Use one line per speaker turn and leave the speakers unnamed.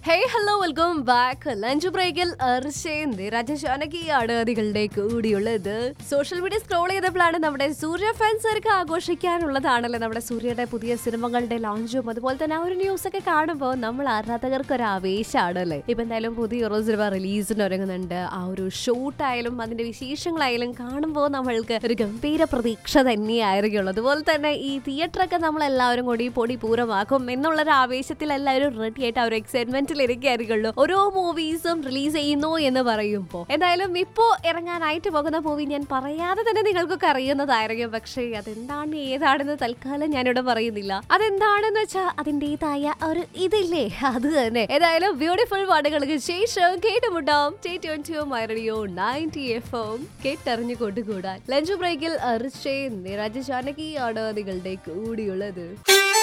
ഹേ hello welcome back lunch ബ്രേക്കിൽ അർഷയും രാജശാനകിയാണ് നിങ്ങളുടെ കൂടിയുള്ളത് സോഷ്യൽ മീഡിയ സ്ക്രോൾ ചെയ്തപ്പോഴാണ് നമ്മുടെ സൂര്യ ഫാൻസർക്ക് ആഘോഷിക്കാനുള്ളതാണല്ലോ നമ്മുടെ സൂര്യയുടെ പുതിയ സിനിമകളുടെ ലോഞ്ചും അതുപോലെ തന്നെ ആ ഒരു ന്യൂസ് ഒക്കെ കാണുമ്പോൾ നമ്മൾ ആരാധകർക്ക് ഒരു ആവേശമാണല്ലേ ഇപ്പൊ എന്തായാലും പുതിയ ഒരു സിനിമ റിലീസിന് ഒരുങ്ങുന്നുണ്ട് ആ ഒരു ഷൂട്ടായാലും അതിന്റെ വിശേഷങ്ങളായാലും കാണുമ്പോൾ നമ്മൾക്ക് ഒരു ഗംഭീര പ്രതീക്ഷ തന്നെയായിരിക്കുള്ളൂ അതുപോലെ തന്നെ ഈ തിയേറ്ററൊക്കെ നമ്മൾ എല്ലാവരും കൂടി പൊടി പൂരമാക്കും എന്നുള്ളൊരു ആവേശത്തിൽ എല്ലാവരും റെഡി ആയിട്ട് ആ ഒരു എക്സൈറ്റ്മെന്റിൽ ഇരിക്കുകയായിരിക്കുള്ളൂ ഓരോ മൂവീസും റിലീസ് ചെയ്യുന്നു എന്ന് പറയുമ്പോൾ എന്തായാലും ഇപ്പോ ഇറങ്ങാനായിട്ട് പോകുന്ന മൂവി ഞാൻ പറയാതെ തന്നെ നിങ്ങൾക്കൊക്കെ അറിയുന്നതായിരിക്കും പക്ഷേ അതെന്താണ് ഏതാണെന്ന് തൽക്കാലം ഞാനിവിടെ പറയുന്നില്ല അതെന്താണെന്ന് വെച്ചാൽ അതിൻ്റെതായ ഒരു ഇതില്ലേ അത് തന്നെ ഏതായാലും ബ്യൂട്ടിഫുൾ പാട്ടുകൾക്ക് ശേഷം കേട്ടുമുട്ടാം റേഡിയോ നയൻറ്റി എഫ് എം കേട്ടറിഞ്ഞു കൊണ്ടുകൂടാൻ ലഞ്ച് ബ്രേക്കിൽ അർച്ചയും നിരാജ ജാനകിയാണ് നിങ്ങളുടെ കൂടിയുള്ളത്